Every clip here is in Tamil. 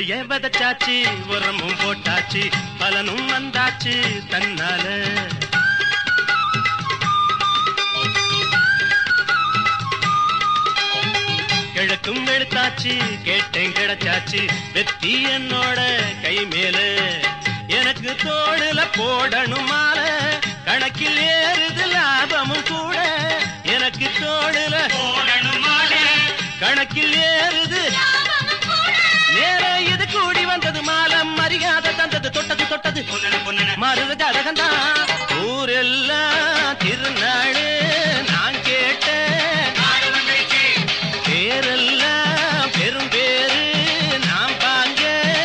விதைய விதைச்சாச்சு உரமும் போட்டாச்சு பலனும் வந்தாச்சு தன்னால கிழக்கும் எடுத்தாச்சு கேட்டேன் கிடைச்சாச்சு வெத்தி என்னோட கை மேல எனக்கு தோடுல போடணும் மால கணக்கில் ஏறுது லாபமும் கூட எனக்கு தோடுல கணக்கில் ஏறுது நேர இது கூடி வந்தது மாலம் மரியாதை தந்தது தொட்டது தொட்டது மருது ஜாதகம்தான் ஊரெல்லாம் திருநாடு நான் கேட்டேன் பேரெல்லாம் பெரும் பேரு நாம் பாங்க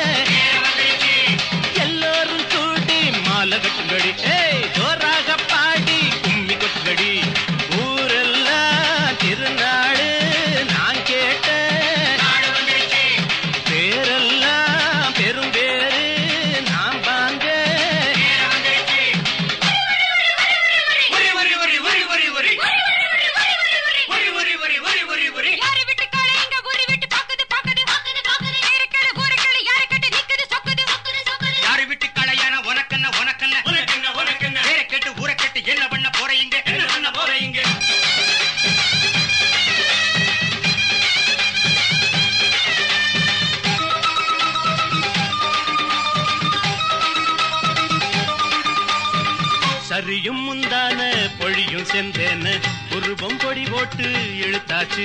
எல்லோரும் கூடி மாலை கட்டுங்கடி ஏய் ஜோராக பாடி கும்மி கொட்டுங்கடி ஊரெல்லாம் திருநாடு நான் கேட்டேன் பேரெல்லாம் பெரும் பேரு நாம் பாங்க யாரு வீட்டு காளை எங்க ஊரு வீட்டு பாக்குது பாக்குது இருக்கடு ஊருக்கடு யாரு கட்டு நிக்குது சொக்குது யாரு வீட்டு களையான உனக்கென்ன உனக்கென்ன பேரை கேட்டு ஊரை கேட்டு என்ன பண்ண போறீங்க என்ன பண்ண போறீங்க சரியும் முந்தான பொழியும் செந்தேன உருவம் பொடி போட்டு இழுத்தாச்சு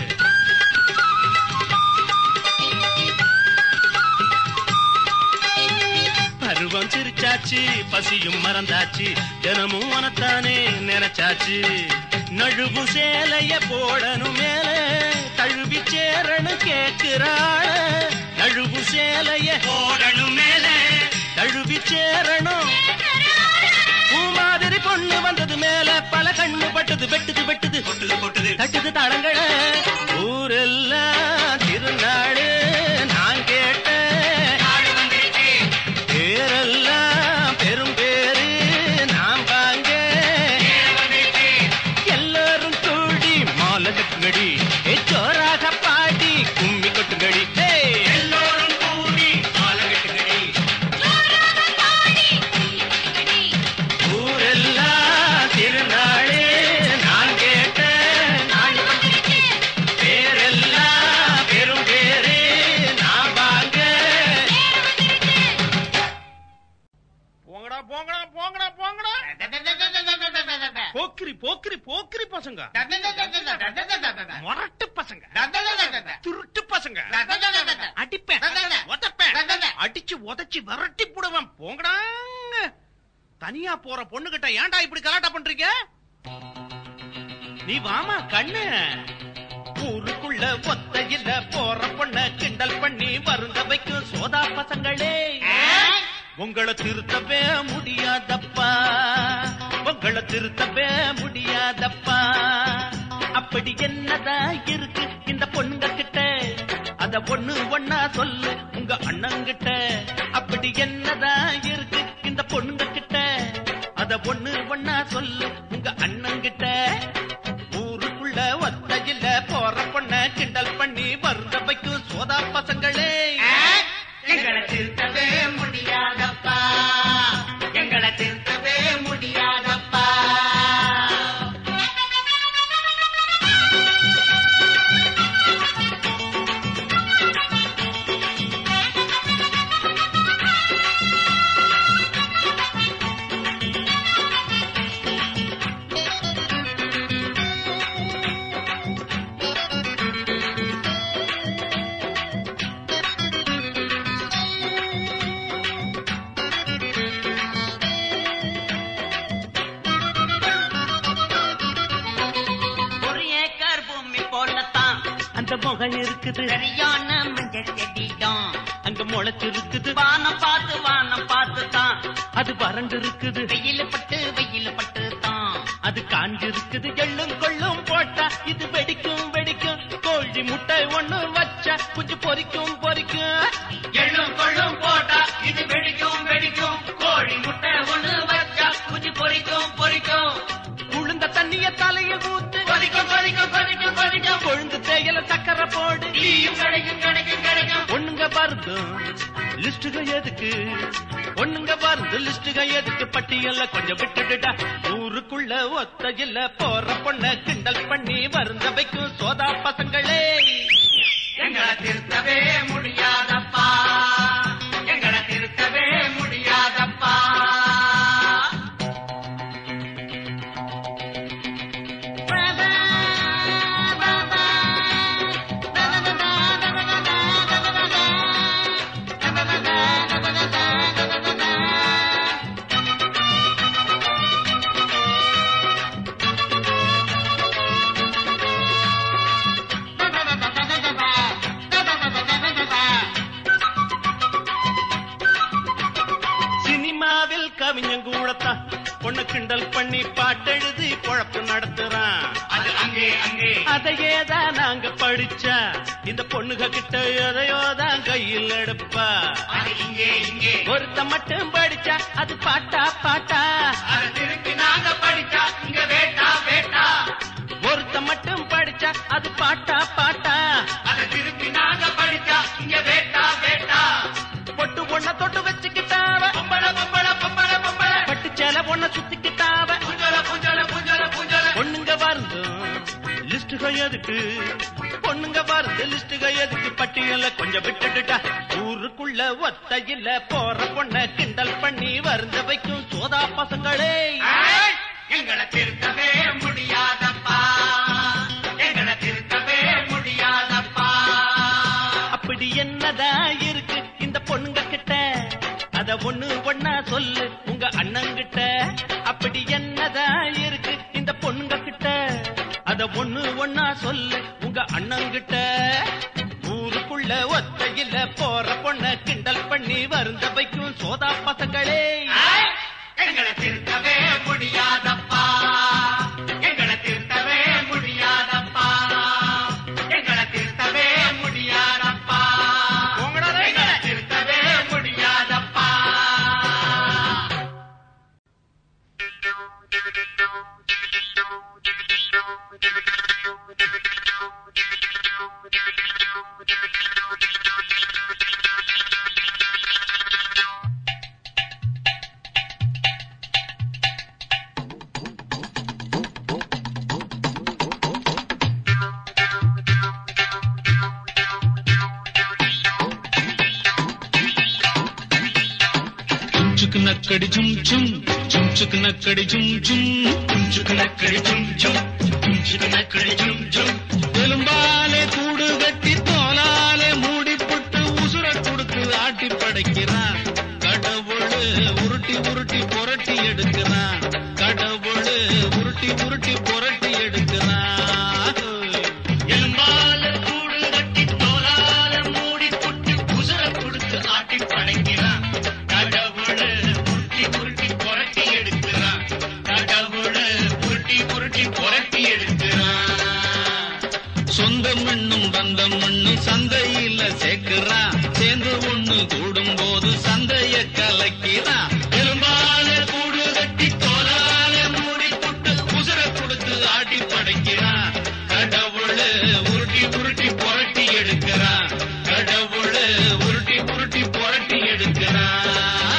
பருவம் சிரிச்சாச்சு பசியும் மறந்தாச்சு தினமும் உனத்தானே நினைச்சாச்சு நழுவு சேலைய போடணும் மேல தழுவி சேரணும் கேக்குறாள் நழுவு சேலைய போடணும் மேல தழுவி சேரணும் பூ மாதிரி பொண்ணு வந்தது மேல பல கண்ணு பட்டது வெட்டுது வெட்டுது கொட்டுது கொட்டுது தட்டுது தடங்கள ஊரெல்லாம் திருநாடு நான் கேட்டேன் நாடு வந்துருச்சு பேரெல்லாம் பெரும் பேரு நான் வாங்க நேரம் வந்துருச்சு எல்லாரும் கூடி மாலை கட்டுங்கடி ஏ ஜோராக பாடி கும்மி கொட்டுங்கடி ஏய் எல்லோரும் கூடி ஆலகட்டுங்கடி ஊரெல்லாம் திருநாளே நான் கேட்டேன் நாடு பேரெல்லாம் பெரும் பேரு நான் வாங்க போங்கடா போங்கடா போங்கடா போங்கடா போக்கிரி போக்கிரி போக்கிரி பசங்க முரட்டு பசங்க திருட்டு பசங்க அடிப்பேன் உதப்பேன் அடிச்சு உதைச்சு விரட்டி போடுவேன் போங்கடாங்க தனியா போற பொண்ணுகிட்ட ஏன்டா இப்படி கலாட்டா பண்றீங்க நீ வாமா கண்ணு ஊருக்குள்ள ஒத்தையில போற பொண்ண கிண்டல் பண்ணி வருந்த வைக்கும் சோதா பசங்களே உங்களை திருத்தவே முடியாதப்பா உங்களை திருத்தவே முடியாதப்பா அப்படி என்னதான் இருக்கு இந்த பொண்ணுங்க கிட்ட அத ஒண்ணு ஒண்ணா சொல்லு உங்க அண்ணங்கிட்ட அப்படி என்னதான் இருக்கு இந்த பொண்ணுங்க கிட்ட அத ஒண்ணு ஒண்ணா சொல்லு உங்க அண்ணங்கிட்ட ஊருக்குள்ள ஒத்தையில போற பொண்ண கிண்டல் பண்ணி வருந்த வைக்கும் சோதா பசங்களே எங்களை திருத்தவே முடியாதப்பா எங்களை திருத்தவே முடியாதப்பா ஒரு ஏக்கர் பூமி போலத்தான் அந்த முகம் இருக்குது சரியான மஞ்சள் செடிதான் அங்க முளைச்சிருக்குது வானம் பார்த்து வானம் பார்த்து தான் அது வறண்டு இருக்குது வெயில் பட்டு வெயில் பட்டு தான் அது காஞ்சிருக்குது எள்ளும் கொள்ளும் போட்டா இது வெடிக்கும் வெடிக்கும் கோழி முட்டை ஒண்ணு வச்சா குஞ்சு பொரிக்கும் பொரிக்கும் எள்ளும் கொள்ளும் போட்டா இது வெடிக்கும் வெடிக்கும் கோழி முட்டை ஒண்ணு வச்சா குஞ்சு பொரிக்கும் பொரிக்கும் உளுந்த தண்ணிய தலையில் ஊத்து கொதிக்கும் கொதிக்கும் கொதிக்கும் கொதிக்கும் கொழுந்து தேயில சக்கரை போடு டீயும் கிடைக்கும் கிடைக்கும் கிடைக்கும் ஒண்ணுங்க வருது வருந்தோம் லிஸ்டுக எதுக்கு பொண்ணுங்க வருது லிஸ்டுக எதுக்கு பட்டியல்ல கொஞ்சம் விட்டுடுடா ஊருக்குள்ள ஒத்த இல்ல போற பொண்ண கிண்டல் பண்ணி வருந்த வைக்கும் சோதா பசங்களே எங்களை திருத்தவே முடியாதப்பா எங்களை திருத்தவே முடியாதப்பா சினிமாவில் கவிஞங்கூடத்தான் பொண்ணு கிண்டல் பண்ணி பாட்டெழுதி குழப்பு நடத்துறான் அது அங்கே அங்கே அதையேதான் நாங்க படிச்சா இந்த பொண்ணுக கிட்ட எதையோ தான் கையில் எடுப்பா அது இங்கே இங்கே ஒருத்த மட்டும் படிச்சா அது பாட்டா பாட்டா அதை திருப்பி நாங்க படிச்சா இங்க வேட்டா வேட்டா ஒருத்த மட்டும் படிச்சா அது பாட்டா பாட்டா அதை திருப்பி நாங்க படிச்சா இங்க வேட்டா வேட்டா பொட்டு பொண்ண தொட்டு வச்சுக்கிட்டாவ பொம்பள பொம்பள பொம்பள பொம்பள பட்டு சேல பொண்ண சுத்திக்கிட்டாவ புஞ்சல புஞ்சல புஞ்சல புஞ்சல பொண்ணுங்க வருந்தும் லிஸ்டுக எதுக்கு பொண்ணுங்க வருது லிஸ்டுக எதுக்கு பட்டியல கொஞ்சம் விட்டுடுட்டா ஊருக்குள்ள ஒத்தையில போற பொண்ண கிண்டல் பண்ணி வருந்த வைக்கும் சோதா பசங்களே ஏய், எங்களை திருத்தவே முடியாதப்பா எங்களை திருத்தவே முடியாதப்பா அப்படி என்னதா இருக்கு இந்த பொண்ணுங்க கிட்ட அத ஒண்ணு ஒண்ணா சொல்லு உங்க அண்ணங்கிட்ட அப்படி என்னதா இருக்கு இந்த பொண்ணுங்க கிட்ட அத ஒண்ணு ஒண்ணா சொல்லு உங்க அண்ணங்கிட்ட ஊருக்குள்ள ஒத்தையில போற பொண்ண கிண்டல் பண்ணி வருந்த வைக்கும் சோதா பசங்களே ஏய், எங்களை திருத்தவே முடியாதப்பா எங்களை திருத்தவே முடியாதப்பா எங்களை திருத்தவே முடியாதப்பா எங்களை திருத்தவே முடியாதப்பா చుక్ నక్కడి చుమ్ చుమ్ చుమ్ చుక్ నక్కడి చుమ్ చుమ్ చుమ్ చుక్ నక్కడి చుమ్ చుమ్ చుమ్ చుక్ నక్కడి చుమ్ చుమ్ எலும்பாலே கூடு கட்டி தோலாலே மூடி போட்டு உசுர கொடுத்து ஆட்டி படைக்கிறான் கடவுள் உருட்டி உருட்டி புரட்டி எடுக்கிறான் கடவுள் உருட்டி உருட்டி புரட்டி எடுக்கிறான் எலும்பால கூடு கட்டி தோலால மூடி புட்டு உசுர கொடுத்து ஆட்டி படைக்கிறான் கடவுள் உருட்டி உருட்டி புரட்டி எடுக்கிறான் கடவுள் உருட்டி உருட்டி புரட்டி எடுக்கிறான் சொந்த மண்ணும் பந்தம் மண்ணும் சந்தையில சேர்க்கிறான் சேர்ந்து ஒண்ணு கூடும் போது சந்தைய கலக்கிறான் எலும்பால கூடு கட்டி தோலால மூடி புட்டு உசுர கொடுத்து ஆட்டி படைக்கிறான் கடவுள் உருட்டி உருட்டி புரட்டி எடுக்கிறான் கடவுள் உருட்டி உருட்டி புரட்டி எடுக்கிறான்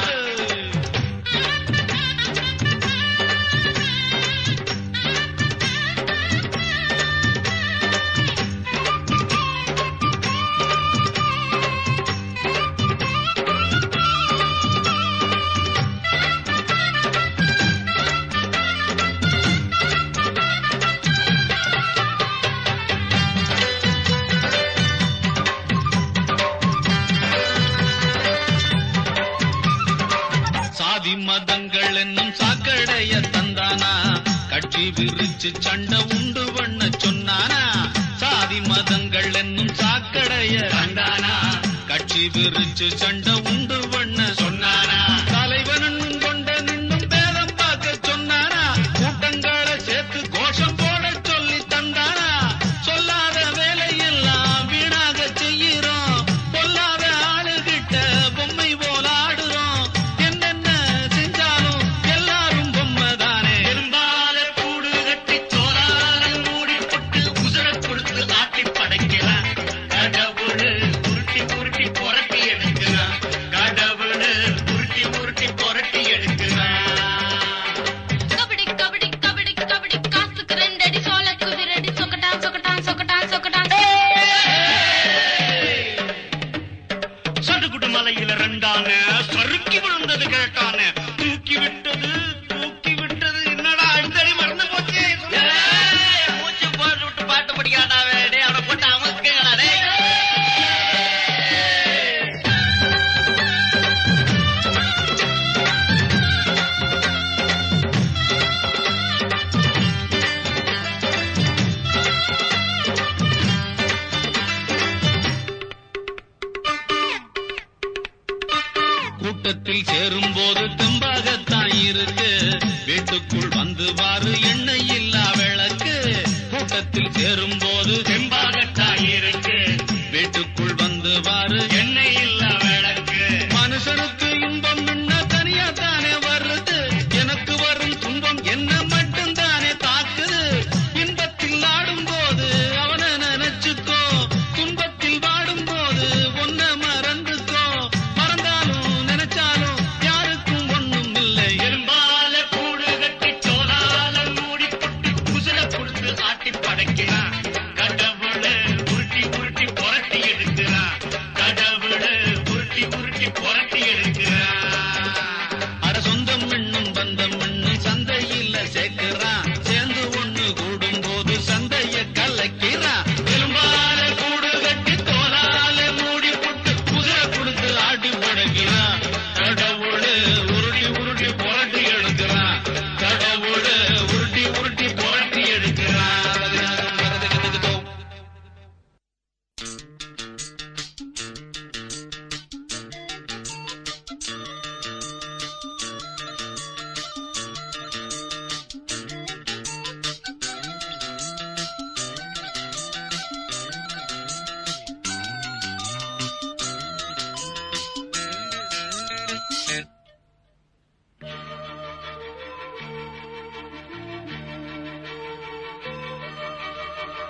சாதி மதங்கள் என்னும் சாக்கடைய தந்தானா கட்சி விரிச்சு சண்டை உண்டு பண்ண சொன்னானா சாதி மதங்கள் என்னும் சாக்கடைய கண்டானா கட்சி விரிச்சு சண்டை உண்டு பண்ண சொன்னானா தலைவனும் கொண்ட நின்னும் பேதம் பார்க்க சொன்னானா கூட்டங்களை சேர்த்து கோஷம் போட சொல்லி தந்தானா சொல்லாத வேலையெல்லாம் வீணாக செய்கிறோம் பொல்லாத ஆளுகிட்ட பொம்மை போல ஆடுறோம் என்னென்ன செஞ்சாலும் எல்லாரும் பொம்மை தானே பெரும்பால கூடு கட்டி தோலால மூடி புட்டு உசுர கொடுத்து ஆட்டி படைக்கிறான் கடவுள் உருட்டி உருட்டி புரட்டி எடுக்கிறான்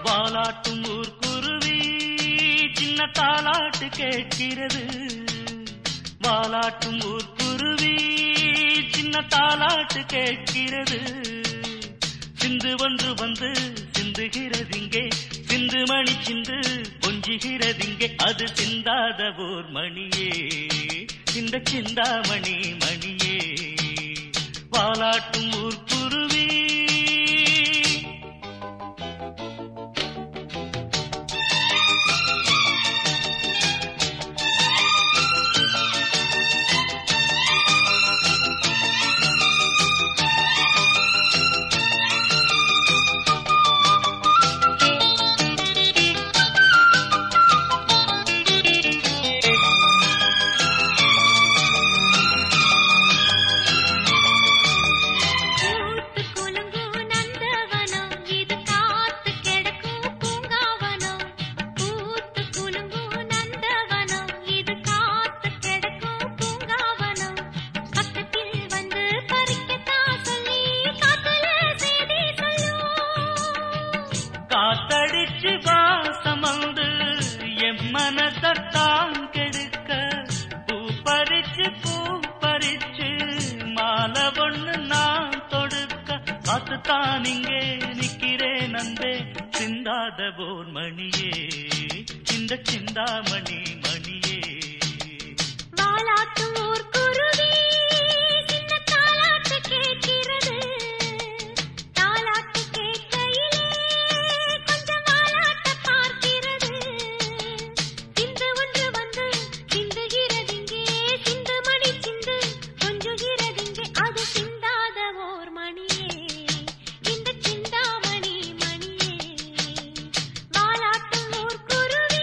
வாலாட்டும் ஊர் குருவி சின்ன தாலாட்டு கேட்கிறது வாலாட்டும் ஊர் குருவி சின்ன தாலாட்டு கேட்கிறது சிந்து ஒன்று வந்து சிந்துகிறதிங்கே சிந்து மணி சிந்து கொஞ்சுகிறதிங்கே அது சிந்தாத ஓர் மணியே இந்த சிந்தாமணி மணியே வாலாட்டும் ஊர் குருவி பூத்து குலுங்கும் நந்தவனம் இது காத்து கிடக்கும் பூங்காவனம் பூத்து குலுங்கும் நந்தவனம் இது காத்து கிடக்கும் பூங்காவனம் பக்கத்தில் வந்து பறிக்கத்தான் சொல்லி காத்துல செய்தி சொல்லும் காத்தடிச்சு வாசம் வந்து என் மனசத்தான் கெடுக்க பூ பறிச்சு பூ பறிச்சு மாலை ஒண்ணு நான் தொடுக்க காத்துத்தான் இங்கே நிக்கிறேன் அன்பே சிந்தாத போர் மணியே இந்த சிந்தாமணி மணியே வாலாட்டும் ஊர் குருவி சின்ன தாலாட்டு கேட்கிறது தாலாட்டு கேட்கையிலே கொஞ்சம் வாலாட்ட பார்க்கிறது சிந்து ஒன்று வந்து சிந்துகிறதிங்கே சிந்து மணி சிந்து கொஞ்சுகிறதிங்கே அது சிந்தாத ஓர் மணியே இந்த சிந்தாமணி மணியே வாலாட்டும் ஊர் குருவி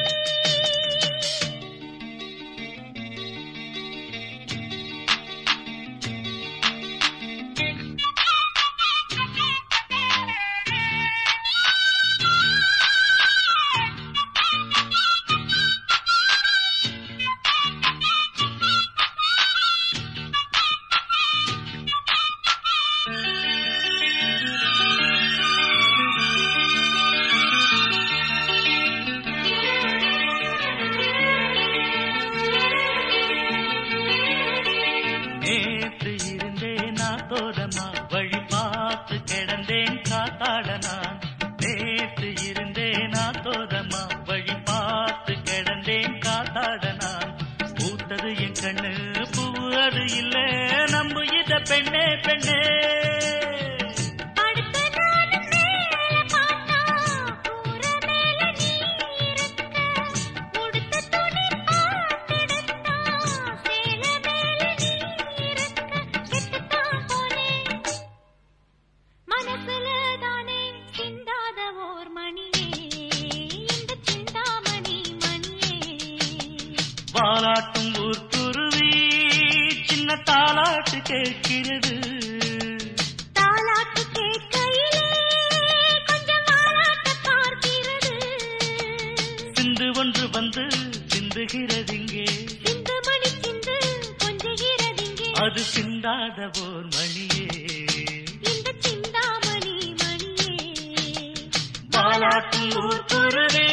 நேற்று இருந்தேன் நான் தோதமா வழி பார்த்து கிடந்தேன் காத்தாட நான் நேற்று இருந்தேன் நான் தோதமா வழி பார்த்து கிடந்தேன் காத்தாட நான் பூத்தது என் கண்ணு பூ அது இல்ல நம்பு இத பெண்ணே பெண்ணே அடுத்த நாளும் மேல பார்த்தா கூரை மேல நீ இருக்க உடுத்த துணி பார்த்தெடுத்தா சேல மேல நீ இருக்க கெட்டுத்தான் போனேன் மனசுல தானே சிந்தாத ஓர் மணியே இந்த சிந்தாமணி மணியே வாலாட்டும் ஊர் குருவி சின்ன தாலாட்டு கேட்கிறது தாலாட்டு கேட்கையிலே கொஞ்சம் வாலாட்ட பார்க்கிறது சிந்து ஒன்று வந்து சிந்துகிறதிங்கே சிந்து மணி சிந்து கொஞ்சுகிறதிங்கே அது சிந்தாத ஓர் மணியே இந்த சிந்தாமணி மணியே பாலாட்டும் ஊர் குருவே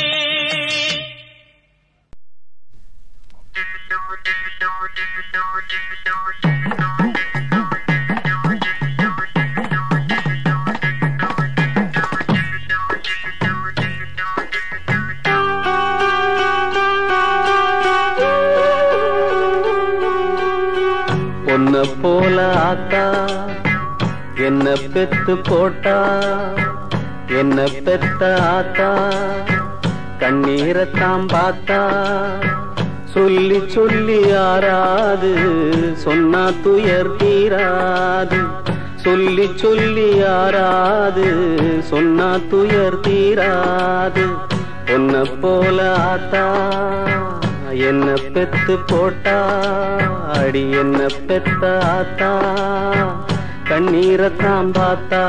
பொன்ன போல ஆத்தா என்ன பெத்து போட்டா என்ன பெத்த ஆத்தா கண்ணீரத்தாம் பார்த்தா சொல்லி சொல்லி ஆறாது சொன்னா துயர் தீராது சொல்லி சொல்லி ஆறாது சொன்னா துயர் தீராது பொன்ன போல ஆத்தா என்ன பெத்து போட்டா அடி என்ன பெத்த ஆத்தா கண்ணீரத்தாம் பார்த்தா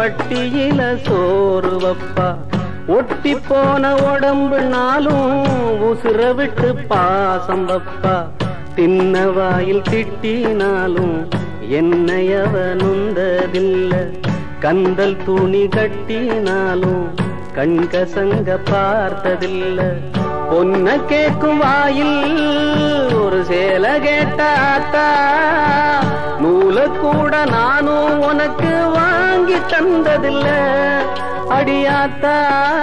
வட்டியில சோறு வப்பா ஒட்டி போன உடம்புனாலும் உசுர விட்டு பாசம் வப்பா தின்ன வாயில் திட்டினாலும் என்னையவ நுந்ததில்ல கந்தல் துணி கட்டினாலும் கண்கசங்க பார்த்ததில்ல பொன்ன கேக்கும் வாயில் ஒரு சேலை கேட்டாத்தா நூல கூட நானும் உனக்கு வாங்கி தந்ததில்ல அடியாத்தா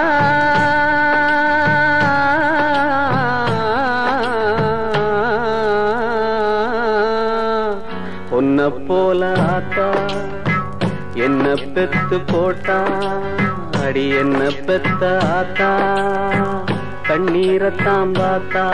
பொன்ன போல ஆத்தா என்ன பெத்து போட்டா அடி என்ன பெத்த ஆத்தா கண்ணீரத்தாம் பார்த்தா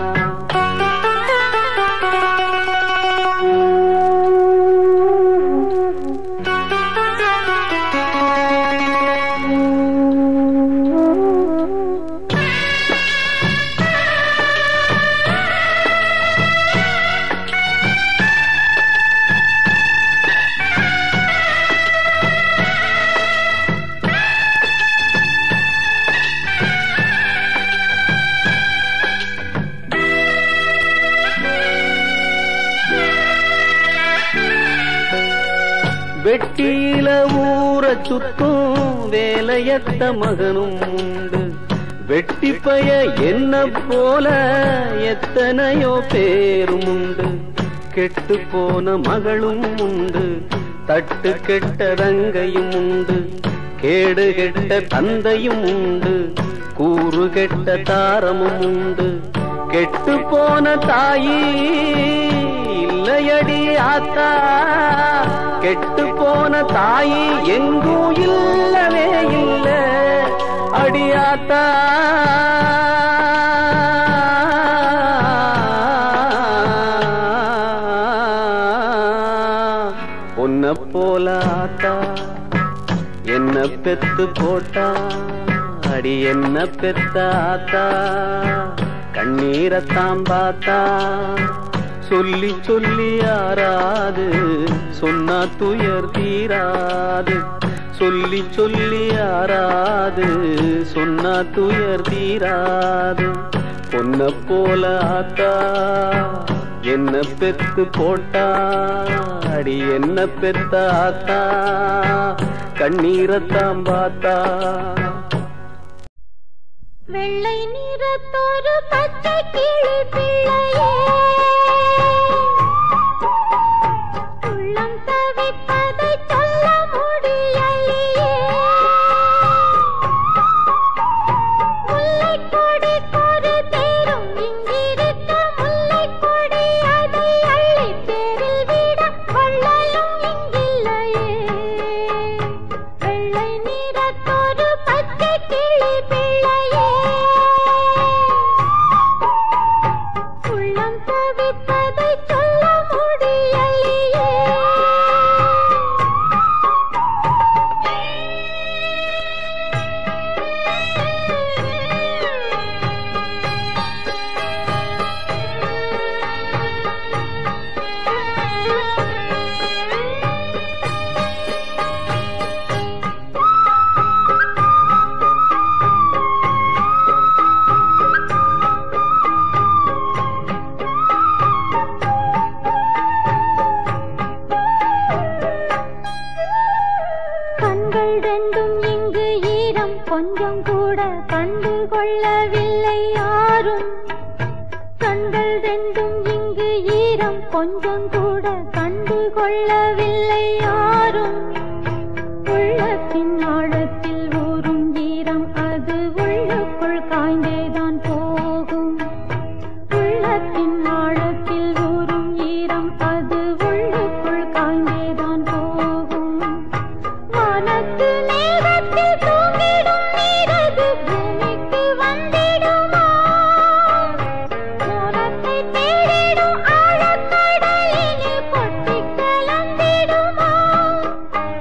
வெட்டியில ஊற சுத்தும் வேலையத்த மகனும் உண்டு வெட்டி பய என்ன போல எத்தனையோ பேரும் உண்டு கெட்டு போன மகளும் உண்டு தட்டு கெட்ட ரங்கையும் உண்டு கேடு கெட்ட தந்தையும் உண்டு கூறு கெட்ட தாரமும் உண்டு கெட்டு போன தாயி இல்லையடி ஆத்தா கெட்டு போன தாயி எங்கும் இல்லவே இல்ல அடியாத்தா உன்னை போல ஆத்தா என்ன பெத்து போட்டா அடி என்ன பெத்த ஆத்தா கண்ணீரத்தாம் பார்த்தா சொல்லி சொல்லி யாராது சொன்னா துயர் தீராது சொல்லி சொல்லி யாராது சொன்னா துயர் தீராது பொன்ன போல ஆத்தா என்ன பெத்து போட்டா அடி என்ன பெத்த ஆத்தா கண்ணீரத்தாம் பார்த்தா வெள்ளை நிறத்தொரு பச்சை கிளி பிள்ளையே உள்ளம் தவிப்பதை சொல்ல முடியலையே முல்லைக் கொடிக்கொரு தேரும் இங்கிருக்க முல்லைக் கொடி அதை அள்ளித் தேரில் விட கொள்ளலும் இங்கில்லையே வெள்ளை நிறத்தொரு பச்சை கிளி பிள்ளையே உள்ளம் தவிப்பதை சொல்ல முடியலையே கண்கள் ரெண்டும் இங்கு ஈரம் கொஞ்சம் கூட கண்டு கொள்ளவில்லை யாரும் கண்கள் ரெண்டும் இங்கு ஈரம் கொஞ்சம் கூட கண்டு கொள்ளவில்லை யாரும் உள்ளத்தின் ஆழத்தில் ஊறும் ஈரம் அது உள்ளுக்குள் காய்ந்தேதான் போகும் உள்ளத்தின் ஆழத்தில் ஊறும் ஈரம் அது உள்ளுக்குள் காய்ந்தேதான் போகும் வானத்து மேகத்தில் தூங்கிடும் நீரது பூமிக்கு வந்திடுமா மோனத்தை தேடிடும் ஆழக்கடலினில் கொட்டிக் கலந்திடுமா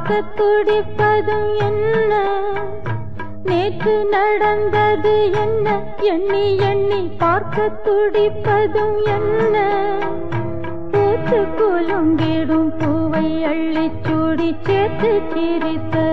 பார்க்க துடிப்பதும் என்ன நேற்று நடந்தது என்ன எண்ணி எண்ணி பார்க்க துடிப்பதும் என்ன பூத்து குலுங்கிடும் பூவை அள்ளிச் சூடி சேர்த்து சிரித்த